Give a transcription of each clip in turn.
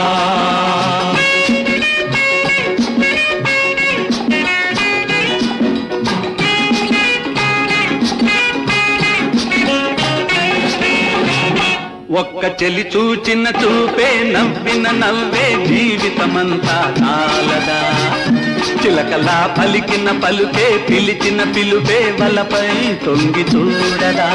ఒక్క చెలి చూచిన చూపే నవ్విన నవ్వే జీవితమంతా కాలదా చిలకలా పలికిన పలుకే పిలిచిన పిలుపే వలపై తొంగి చూడదా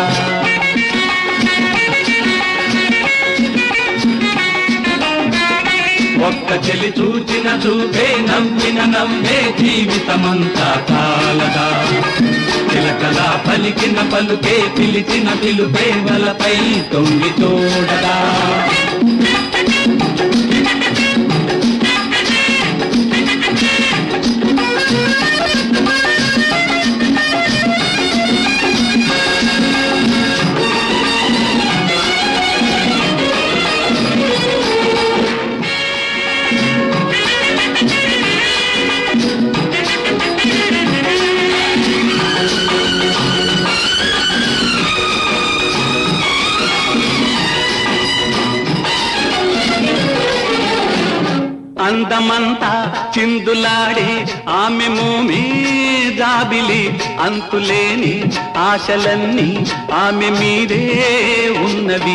ఒక్క చెలి చూచిన చూపే నవ్విన నవ్వే జీవితమంతా కాలదా చిలకలా పలికిన పలుకే పిలిచిన పిలుపే వలపై తొంగి చూడదా అందమంతా చిందులాడే ఆమె మోమే జాబిలి అంతులేని ఆశలన్నీ ఆమె మీదే ఉన్నవి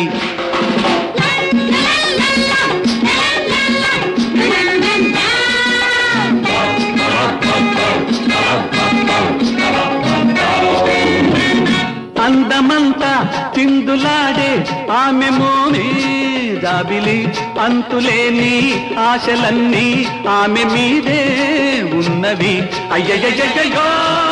అందమంతా చిందులాడే ఆమె మోమే జాబిలి అంతులేని ఆశలన్నీ ఆమె మీదే ఉన్నవి అయ్యయ్యయ్యో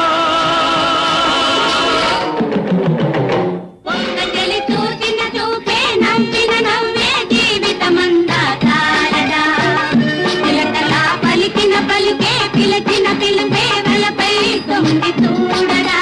ఒక్క చెలి చూసిన చూపే నవ్విన నవ్వే జీవితమంతా తారదా చిలకలా పలికిన పలుకే పిలిచిన పిలుపే వలపై తొంగి చూడరా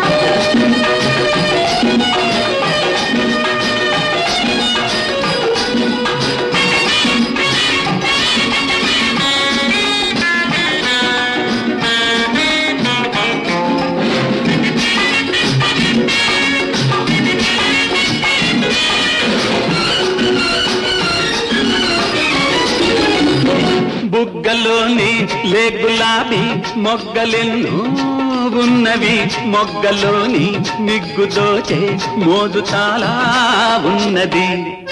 బుగ్గలోని లే గులాబీ మొగ్గలెన్నో ఉన్నవి మొగ్గలోని నిగ్గు దోచే మోజు చాలా ఉన్నది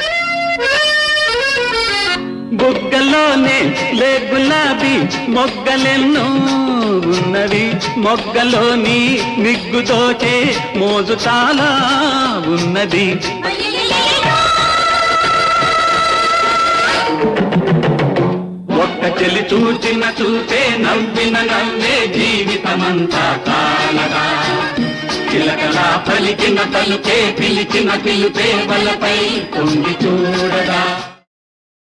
బుగ్గలోనే లే గులాబీ మొగ్గలెన్నో ఉన్నవి మొగ్గలోని నిగ్గు దోచే మోజు చాలా ఉన్నది ఒక్క చెలి చూచిన చూసే నవ్విన నవ్వే జీవితమంతా కాలగా చిలకలా పలికిన పలుకే పిలిచిన పిలుపే వలపై తొంగి చూడగా